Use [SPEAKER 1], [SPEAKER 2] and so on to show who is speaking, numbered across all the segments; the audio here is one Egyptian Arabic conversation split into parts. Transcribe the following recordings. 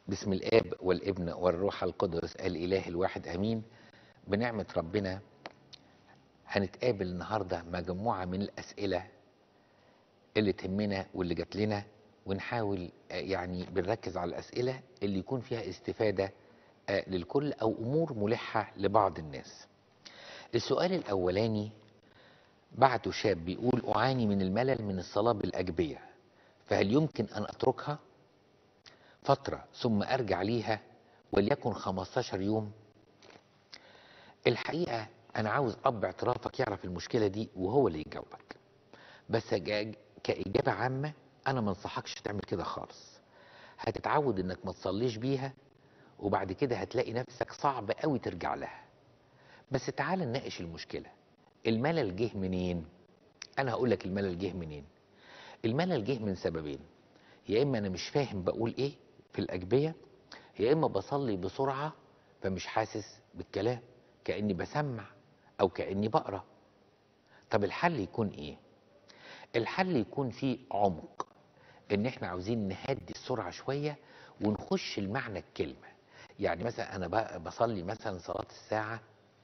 [SPEAKER 1] بسم الاب والابن والروح القدس الاله الواحد امين بنعمه ربنا هنتقابل النهارده مجموعه من الاسئله اللي تهمنا واللي جات لنا ونحاول آه، يعني بنركز على الاسئله اللي يكون فيها استفاده آه، للكل او امور ملحه لبعض الناس السؤال الاولاني بعته شاب بيقول اعاني من الملل من الصلاه بالاجبيه فهل يمكن ان اتركها فترة ثم أرجع ليها وليكن 15 يوم الحقيقة أنا عاوز أب اعترافك يعرف المشكلة دي وهو اللي يجاوبك بس جا- كإجابة عامة أنا ما انصحكش تعمل كده خالص هتتعود إنك ما تصليش بيها وبعد كده هتلاقي نفسك صعب قوي ترجع لها بس تعال نناقش المشكلة الملل جه منين أنا هقول لك الملل جه منين الملل جه من سببين يا اما انا مش فاهم بقول ايه في الاجبيه يا اما بصلي بسرعه فمش حاسس بالكلام كاني بسمع او كاني بقرا طب الحل يكون ايه الحل يكون فيه عمق ان احنا عاوزين نهدي السرعه شويه ونخش المعنى الكلمه يعني مثلا انا ب- بصلي مثلا صلاه الساعه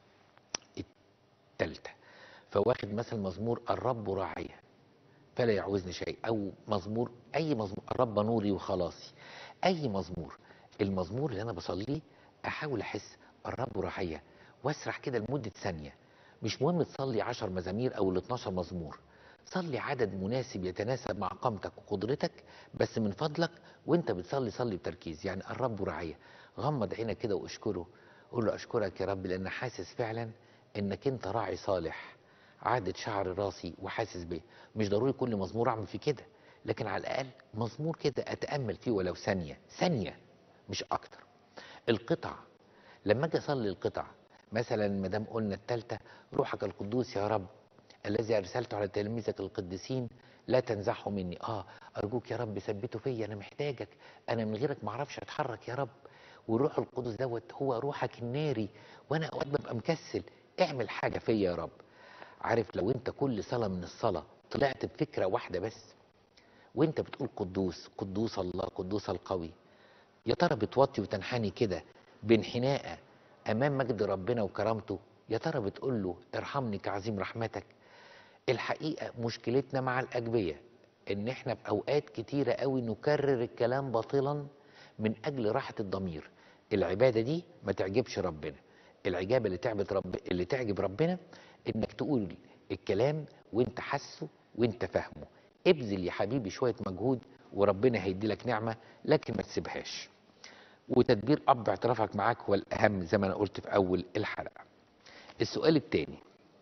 [SPEAKER 1] الثالثه فواخد مثلا مزمور الرب راعيه فلا يعوزني شيء او مزمور اي مزمور الرب نوري وخلاصي اي مزمور المزمور اللي انا بصليه احاول احس الرب رعيه واسرح كده لمده ثانيه مش مهم تصلي 10 مزامير او ال 12 مزمور صلي عدد مناسب يتناسب مع قامتك وقدرتك بس من فضلك وانت بتصلي صلي بتركيز يعني الرب رعيه غمض عينك كده واشكره قول له اشكرك يا رب لان حاسس فعلا انك انت راعي صالح عادة شعر راسي وحاسس بيه مش ضروري كل مزمور اعمل فيه كده لكن على الاقل مزمور كده اتامل فيه ولو ثانيه ثانيه مش اكتر القطع لما اجي اصلي القطع مثلا ما دام قلنا الثالثه روحك القدوس يا رب الذي ارسلته على تلاميذك القديسين لا تنزعه مني اه ارجوك يا رب ثبته فيا انا محتاجك انا من غيرك ما اعرفش اتحرك يا رب والروح القدس دوت هو روحك الناري وانا اوقات ببقى مكسل اعمل حاجه فيا يا رب عارف لو انت كل صلاه من الصلاه طلعت بفكره واحده بس وانت بتقول قدوس قدوس الله قدوس القوي يا ترى بتوطي وتنحني كده بانحناء امام مجد ربنا وكرامته يا ترى بتقول له ارحمني كعظيم رحمتك الحقيقه مشكلتنا مع الاجبيه ان احنا في اوقات كتيره قوي نكرر الكلام باطلا من اجل راحه الضمير العباده دي ما تعجبش ربنا العجابه اللي تعبت رب اللي تعجب ربنا انك تقول الكلام وانت حاسه وانت فاهمه ابذل يا حبيبي شويه مجهود وربنا هيدي لك نعمه لكن ما تسيبهاش وتدبير اب اعترافك معاك هو الاهم زي ما انا قلت في اول الحلقه السؤال الثاني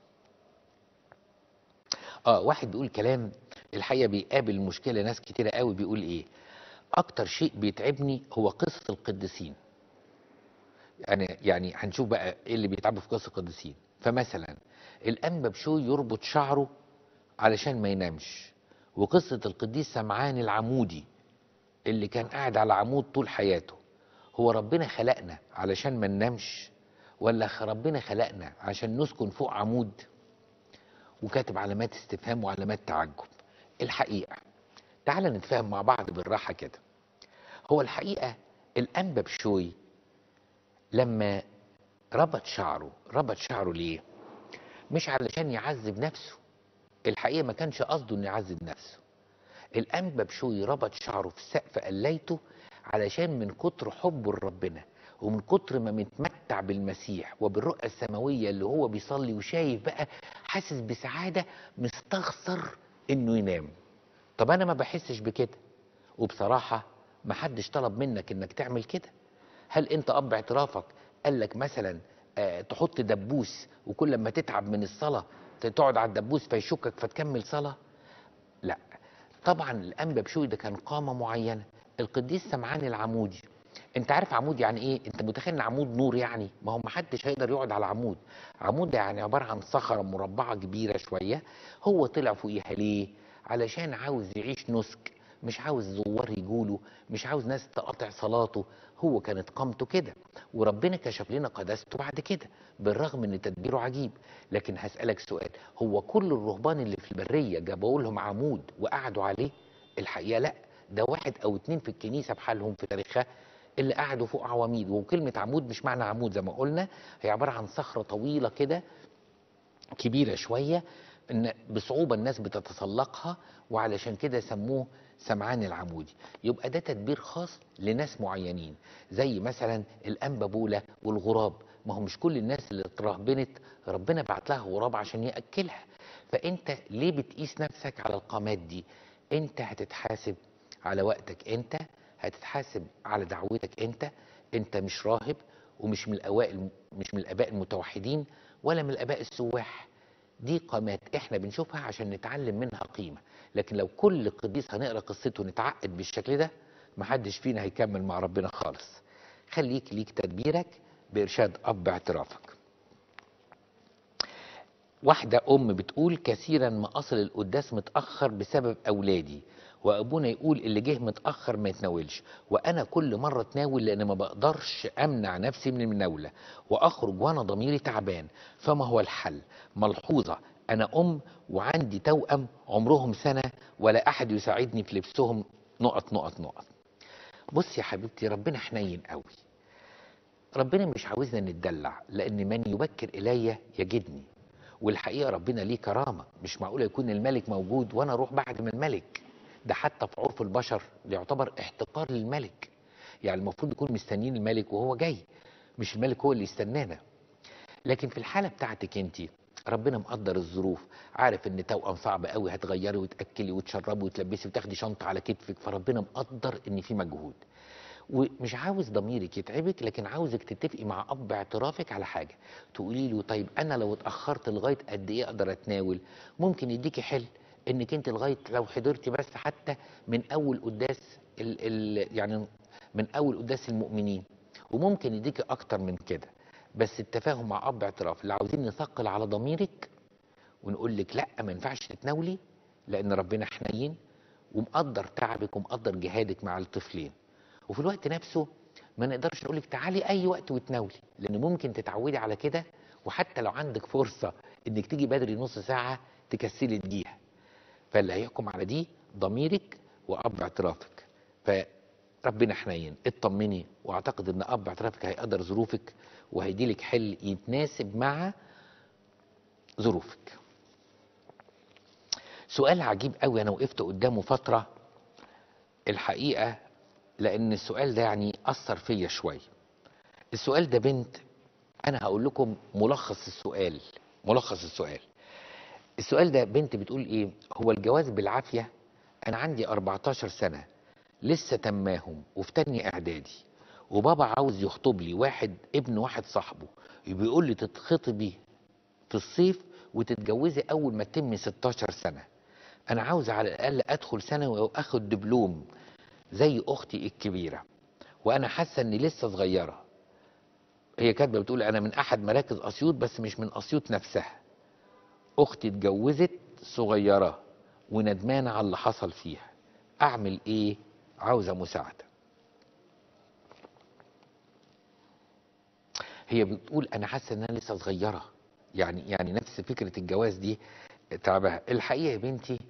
[SPEAKER 1] اه واحد بيقول كلام الحقيقه بيقابل المشكله ناس كتيره قوي بيقول ايه اكتر شيء بيتعبني هو قصه القديسين يعني يعني هنشوف بقى ايه اللي بيتعبوا في قصه القديسين فمثلا الانبا بشوي يربط شعره علشان ما ينامش وقصه القديس سمعان العمودي اللي كان قاعد على عمود طول حياته هو ربنا خلقنا علشان ما ننامش ولا خ- ربنا خلقنا عشان نسكن فوق عمود وكاتب علامات استفهام وعلامات تعجب الحقيقه تعال نتفاهم مع بعض بالراحه كده هو الحقيقه الانبا بشوي لما ربط شعره ربط شعره ليه مش علشان يعذب نفسه الحقيقه ما كانش قصده انه يعذب نفسه الانبا بشوي ربط شعره في سقف قلايته علشان من كتر حبه لربنا ومن كتر ما متمتع بالمسيح وبالرؤى السماويه اللي هو بيصلي وشايف بقى حاسس بسعاده مستخسر انه ينام طب انا ما بحسش بكده وبصراحه ما حدش طلب منك انك تعمل كده هل انت اب اعترافك قال لك مثلا آه، تحط دبوس وكل ما تتعب من الصلاه تقعد على الدبوس فيشكك فتكمل صلاه لا طبعا الانبا بشوي ده كان قامه معينه القديس سمعان العمودي انت عارف عمود يعني ايه انت متخيل ان عمود نور يعني ما هو محدش هيقدر يقعد على عمود عمود ده يعني عباره عن صخره مربعه كبيره شويه هو طلع فوقيها ليه علشان عاوز يعيش نسك مش عاوز زوار يجوله مش عاوز ناس تقاطع صلاته هو كانت قامته كده وربنا كشف لنا قداسته بعد كده بالرغم ان تدبيره عجيب لكن هسألك سؤال هو كل الرهبان اللي في البرية جابوا لهم عمود وقعدوا عليه الحقيقة لا ده واحد او اتنين في الكنيسة بحالهم في تاريخها اللي قعدوا فوق عواميد وكلمه عمود مش معنى عمود زي ما قلنا هي عباره عن صخره طويله كده كبيره شويه ان بصعوبه الناس بتتسلقها وعلشان كده سموه سمعان العمودي يبقى ده تدبير خاص لناس معينين زي مثلا الانبابوله والغراب ما هو مش كل الناس اللي اترهبنت ربنا بعت لها غراب عشان ياكلها فانت ليه بتقيس نفسك على القامات دي انت هتتحاسب على وقتك انت هتتحاسب على دعوتك انت انت مش راهب ومش من الاوائل مش من الاباء المتوحدين ولا من الاباء السواح دي قامات احنا بنشوفها عشان نتعلم منها قيمه لكن لو كل قديس هنقرا قصته ونتعقد بالشكل ده محدش فينا هيكمل مع ربنا خالص خليك ليك تدبيرك بارشاد اب اعترافك واحدة أم بتقول كثيرا ما أصل القداس متأخر بسبب أولادي وأبونا يقول اللي جه متأخر ما يتناولش وأنا كل مرة أتناول لأن ما بقدرش أمنع نفسي من المناولة وأخرج وأنا ضميري تعبان فما هو الحل ملحوظة أنا أم وعندي توأم عمرهم سنة ولا أحد يساعدني في لبسهم نقط نقط نقط بص يا حبيبتي ربنا حنين قوي ربنا مش عاوزنا نتدلع لأن من يبكر إلي يجدني والحقيقه ربنا ليه كرامه مش معقول يكون الملك موجود وانا اروح بعد من الملك ده حتى في عرف البشر يعتبر احتقار للملك يعني المفروض يكون مستنيين الملك وهو جاي مش الملك هو اللي يستنانا لكن في الحاله بتاعتك انت ربنا مقدر الظروف عارف ان توأم صعب قوي هتغيري وتاكلي وتشربي وتلبسي وتاخدي شنطه على كتفك فربنا مقدر ان في مجهود ومش عاوز ضميرك يتعبك لكن عاوزك تتفقي مع اب اعترافك على حاجه تقولي له طيب انا لو اتاخرت لغايه قد ايه اقدر اتناول ممكن يديكي حل انك انت لغايه لو حضرتي بس حتى من اول قداس ال ال يعني من اول قداس المؤمنين وممكن يديكي اكتر من كده بس التفاهم مع اب اعتراف اللي عاوزين نثقل على ضميرك ونقول لك لا ما ينفعش تتناولي لان ربنا حنين ومقدر تعبك ومقدر جهادك مع الطفلين وفي الوقت نفسه ما نقدرش نقول لك تعالي اي وقت وتناولي لان ممكن تتعودي على كده وحتى لو عندك فرصه انك تيجي بدري نص ساعه تكسلي تجيها فاللي هيحكم على دي ضميرك واب اعترافك فربنا حنين اطمني واعتقد ان اب اعترافك هيقدر ظروفك وهيديلك حل يتناسب مع ظروفك سؤال عجيب قوي انا وقفت قدامه فتره الحقيقه لان السؤال ده يعني اثر فيا شويه السؤال ده بنت انا هقول لكم ملخص السؤال ملخص السؤال السؤال ده بنت بتقول ايه هو الجواز بالعافيه انا عندي 14 سنه لسه تماهم وفي تانية اعدادي وبابا عاوز يخطب لي واحد ابن واحد صاحبه بيقول لي تتخطبي في الصيف وتتجوزي اول ما تتمي 16 سنه انا عاوز على الاقل ادخل ثانوي واخد دبلوم زي اختي الكبيره وانا حاسه اني لسه صغيره هي كاتبه بتقول انا من احد مراكز اسيوط بس مش من اسيوط نفسها اختي اتجوزت صغيره وندمانه على اللي حصل فيها اعمل ايه عاوزه مساعده هي بتقول انا حاسه ان انا لسه صغيره يعني يعني نفس فكره الجواز دي تعبها الحقيقه يا بنتي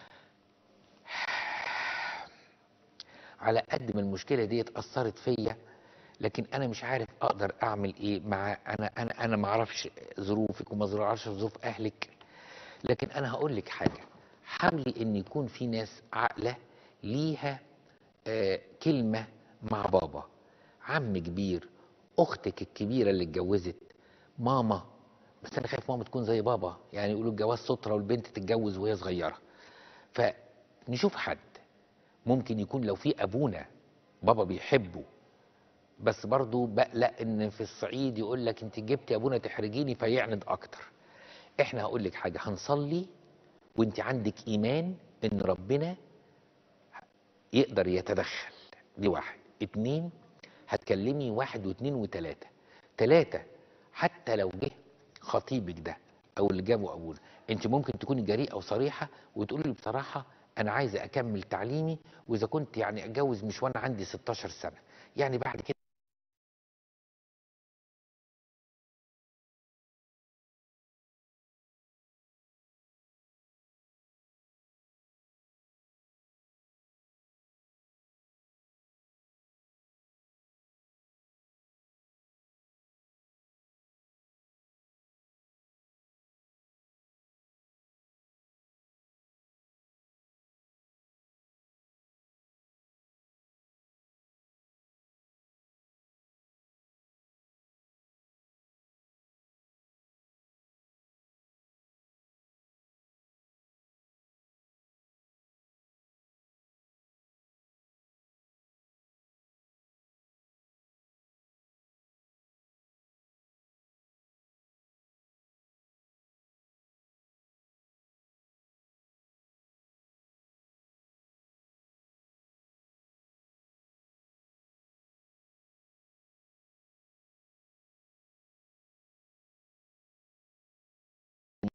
[SPEAKER 1] على قد ما المشكله دي اثرت فيا لكن انا مش عارف اقدر اعمل ايه مع انا انا انا ما اعرفش ظروفك وما اعرفش ظروف اهلك لكن انا هقول لك حاجه حاولي ان يكون في ناس عاقله ليها آه كلمه مع بابا عم كبير اختك الكبيره اللي اتجوزت ماما بس انا خايف ماما تكون زي بابا يعني يقولوا الجواز ستره والبنت تتجوز وهي صغيره فنشوف حد ممكن يكون لو في ابونا بابا بيحبه بس برضه بقلق ان في الصعيد يقول لك انت جبتي ابونا تحرجيني فيعند اكتر احنا هقول لك حاجه هنصلي وانت عندك ايمان ان ربنا يقدر يتدخل دي واحد اتنين هتكلمي واحد واثنين وثلاثة ثلاثة حتى لو جه خطيبك ده او اللي جابه ابونا انت ممكن تكوني جريئة وصريحة وتقولي له بصراحة انا عايزة اكمل تعليمي واذا كنت يعني اتجوز مش وانا عندي 16 سنة يعني بعد كده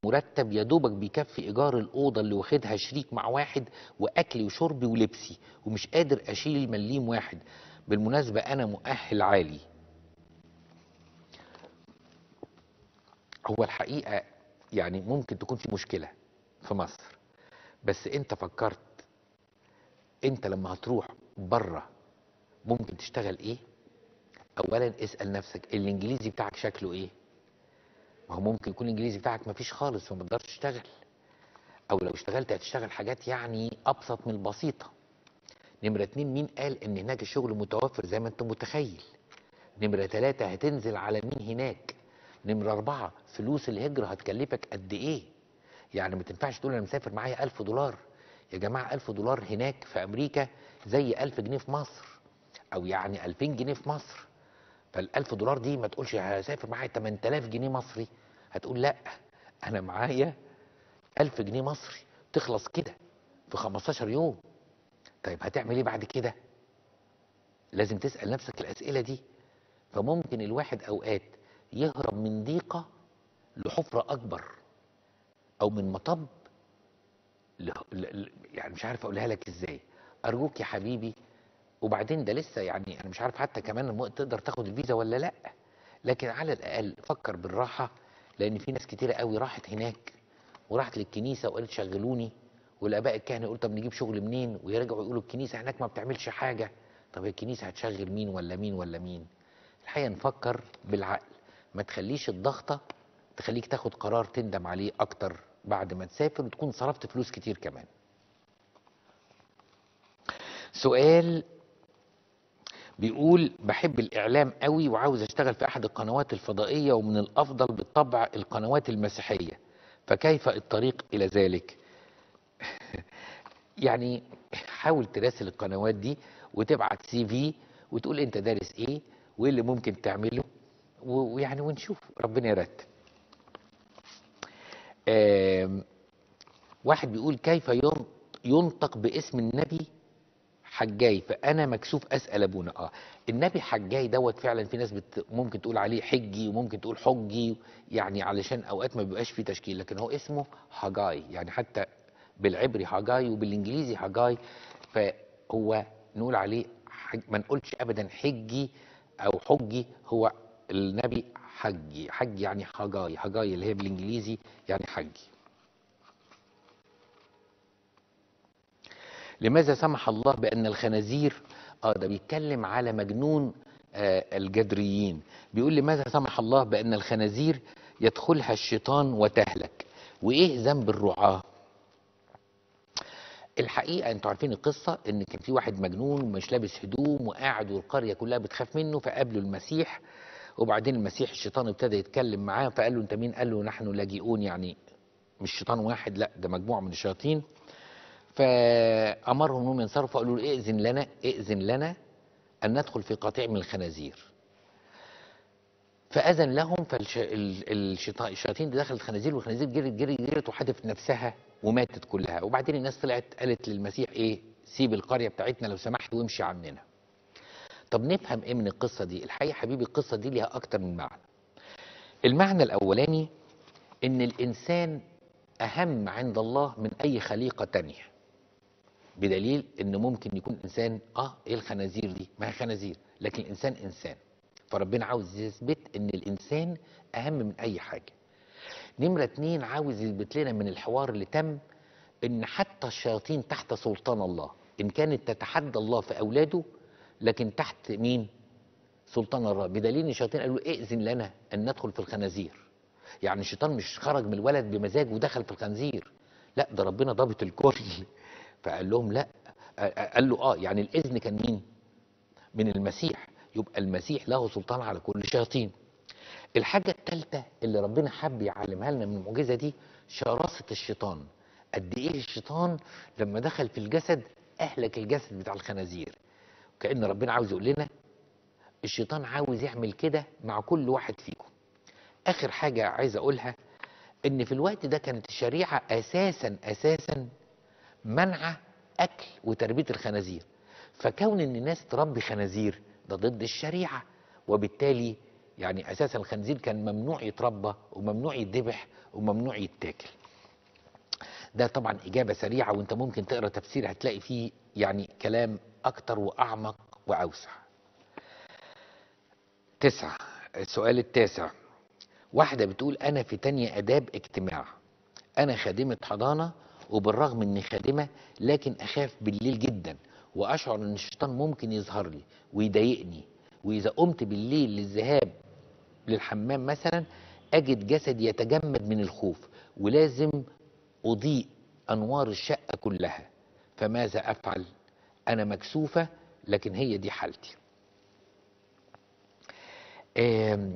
[SPEAKER 1] مرتب يا دوبك بيكفي ايجار الاوضه اللي واخدها شريك مع واحد واكلي وشربي ولبسي ومش قادر اشيل مليم واحد بالمناسبه انا مؤهل عالي هو الحقيقه يعني ممكن تكون في مشكله في مصر بس انت فكرت انت لما هتروح بره ممكن تشتغل ايه اولا اسال نفسك الانجليزي بتاعك شكله ايه ما هو ممكن يكون الانجليزي بتاعك مفيش خالص فما تقدرش تشتغل او لو اشتغلت هتشتغل حاجات يعني ابسط من البسيطه نمره اتنين مين قال ان هناك الشغل متوفر زي ما انت متخيل نمره تلاته هتنزل على مين هناك نمره اربعه فلوس الهجره هتكلفك قد ايه يعني ما تنفعش تقول انا مسافر معايا ألف دولار يا جماعه ألف دولار هناك في امريكا زي ألف جنيه في مصر او يعني 2000 جنيه في مصر فال1000 دولار دي ما تقولش هسافر معايا 8000 جنيه مصري هتقول لا انا معايا 1000 جنيه مصري تخلص كده في 15 يوم طيب هتعمل ايه بعد كده لازم تسأل نفسك الأسئلة دي فممكن الواحد أوقات يهرب من ضيقة لحفرة أكبر أو من مطب ل... ل... ل- يعني مش عارف أقولها لك إزاي أرجوك يا حبيبي وبعدين ده لسه يعني أنا مش عارف حتى كمان الم- تقدر تاخد الفيزا ولا لأ لكن على الأقل فكر بالراحة لأن في ناس كتيرة قوي راحت هناك وراحت للكنيسة وقالت شغلوني والآباء الكهنة يقولوا طب نجيب شغل منين ويرجعوا يقولوا الكنيسة هناك ما بتعملش حاجة طب الكنيسة هتشغل مين ولا مين ولا مين الحقيقة نفكر بالعقل ما تخليش الضغطة تخليك تاخد قرار تندم عليه أكتر بعد ما تسافر وتكون صرفت فلوس كتير كمان سؤال بيقول بحب الإعلام قوي وعاوز أشتغل في أحد القنوات الفضائية ومن الأفضل بالطبع القنوات المسيحية فكيف الطريق إلى ذلك يعني حاول تراسل القنوات دي وتبعت سي في وتقول انت دارس ايه وايه اللي ممكن تعمله و- ويعني ونشوف ربنا يرتب آم، واحد بيقول كيف ين- ينطق باسم النبي حجاي فانا مكسوف اسال ابونا اه النبي حجاي دوت فعلا في ناس بت ممكن تقول عليه حجي وممكن تقول حجي يعني علشان اوقات ما بيبقاش فيه تشكيل لكن هو اسمه حجاي يعني حتى بالعبري حجاي وبالانجليزي حجاي فهو نقول عليه حج ما نقولش ابدا حجي او حجي هو النبي حجي حج يعني حجاي حجاي اللي هي بالانجليزي يعني حجي لماذا سمح الله بأن الخنازير اه ده بيتكلم على مجنون آه الجدريين بيقول لماذا سمح الله بأن الخنازير يدخلها الشيطان وتهلك وإيه ذنب الرعاة الحقيقة انتوا عارفين القصة ان كان في واحد مجنون ومش لابس هدوم وقاعد والقرية كلها بتخاف منه فقابله المسيح وبعدين المسيح الشيطان ابتدى يتكلم معاه فقال له انت مين قال له نحن لاجئون يعني مش شيطان واحد لا ده مجموعة من الشياطين فأمرهم انهم ينصرفوا قالوا له ائذن لنا ائذن لنا أن ندخل في قطيع من الخنازير فأذن لهم فالشياطين دي دخلت الخنازير والخنازير جرت جرت جرت وحدفت نفسها وماتت كلها وبعدين الناس طلعت قالت للمسيح ايه سيب القرية بتاعتنا لو سمحت وامشي عننا طب نفهم ايه من القصة دي الحقيقة حبيبي القصة دي ليها أكتر من معنى المعنى الأولاني إن الإنسان أهم عند الله من أي خليقة تانية بدليل ان ممكن يكون انسان اه ايه الخنازير دي ما هي خنازير لكن الانسان انسان فربنا عاوز يثبت ان الانسان اهم من اي حاجه نمره اتنين عاوز يثبت لنا من الحوار اللي تم ان حتى الشياطين تحت سلطان الله ان كانت تتحدى الله في اولاده لكن تحت مين سلطان الله بدليل ان الشياطين قالوا ائذن لنا ان ندخل في الخنازير يعني الشيطان مش خرج من الولد بمزاج ودخل في الخنزير لا ده ربنا ضابط الكل فقال لهم لا قال له اه يعني الاذن كان مين من المسيح يبقى المسيح له سلطان على كل الشياطين الحاجة الثالثة اللي ربنا حب يعلمها لنا من المعجزة دي شراسة الشيطان قد ايه الشيطان لما دخل في الجسد اهلك الجسد بتاع الخنازير كأن ربنا عاوز يقول لنا الشيطان عاوز يعمل كده مع كل واحد فيكم اخر حاجة عايز اقولها ان في الوقت ده كانت الشريعة اساسا اساسا منع اكل وتربيه الخنازير فكون ان الناس تربي خنازير ده ضد الشريعه وبالتالي يعني اساسا الخنزير كان ممنوع يتربى وممنوع يتذبح وممنوع يتاكل ده طبعا اجابه سريعه وانت ممكن تقرا تفسير هتلاقي فيه يعني كلام اكتر واعمق واوسع تسعة السؤال التاسع واحدة بتقول أنا في تانية آداب اجتماع أنا خادمة حضانة وبالرغم إني خادمة لكن أخاف بالليل جدا وأشعر إن الشيطان ممكن يظهر لي ويضايقني وإذا قمت بالليل للذهاب للحمام مثلا أجد جسدي يتجمد من الخوف ولازم أضيء أنوار الشقة كلها فماذا أفعل؟ أنا مكسوفة لكن هي دي حالتي آم،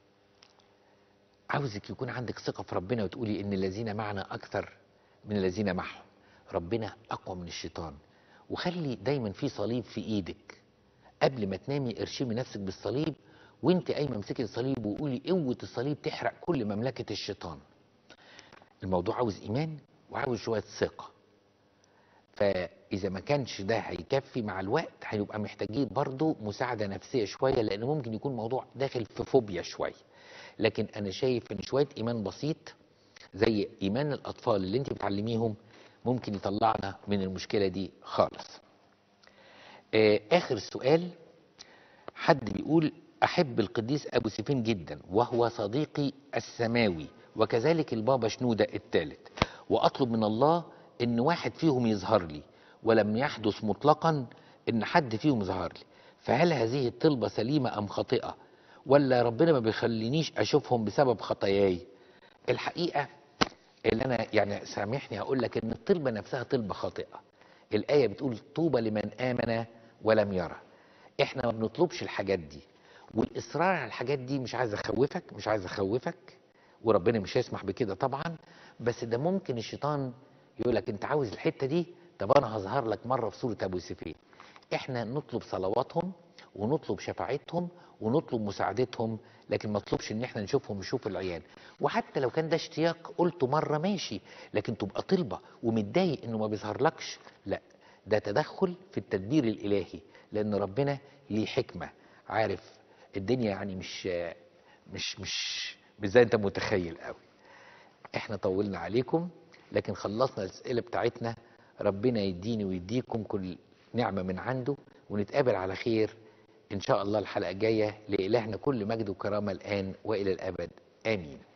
[SPEAKER 1] عاوزك يكون عندك ثقة في ربنا وتقولي إن الذين معنا أكثر من الذين معهم ربنا أقوى من الشيطان وخلي دايما في صليب في إيدك قبل ما تنامي ارشمي نفسك بالصليب وانت قايمه امسكي الصليب وقولي قوه الصليب تحرق كل مملكه الشيطان الموضوع عاوز ايمان وعاوز شويه ثقه فاذا ما كانش ده هيكفي مع الوقت هيبقى محتاجين برضو مساعده نفسيه شويه لان ممكن يكون موضوع داخل في فوبيا شويه لكن انا شايف ان شويه ايمان بسيط زي ايمان الاطفال اللي انت بتعلميهم ممكن يطلعنا من المشكله دي خالص آه، اخر سؤال حد بيقول احب القديس ابو سيفين جدا وهو صديقي السماوي وكذلك البابا شنودة الثالث واطلب من الله ان واحد فيهم يظهر لي ولم يحدث مطلقا ان حد فيهم ظهر لي فهل هذه الطلبة سليمة ام خاطئة ولا ربنا ما بيخلينيش اشوفهم بسبب خطاياي الحقيقة اللي انا يعني سامحني هقول لك ان الطلبة نفسها طلبة خاطئة الآية بتقول طوبى لمن آمن ولم يرى احنا ما بنطلبش الحاجات دي والاصرار على الحاجات دي مش عايز اخوفك مش عايز اخوفك وربنا مش هيسمح بكده طبعا بس ده ممكن الشيطان يقول لك انت عاوز الحته دي طب انا هظهر لك مره في سوره ابو سيفين احنا نطلب صلواتهم ونطلب شفاعتهم ونطلب مساعدتهم لكن ما نطلبش ان احنا نشوفهم نشوف العيان وحتى لو كان ده اشتياق قلته مره ماشي لكن تبقى طلبه ومتضايق انه ما بيظهرلكش لا ده تدخل في التدبير الالهي لان ربنا ليه حكمه عارف الدنيا يعني مش مش مش مش زي انت متخيل قوي احنا طولنا عليكم لكن خلصنا الاسئله بتاعتنا ربنا يديني ويديكم كل نعمه من عنده ونتقابل على خير ان شاء الله الحلقه الجايه لالهنا كل مجد وكرامه الان والى الابد امين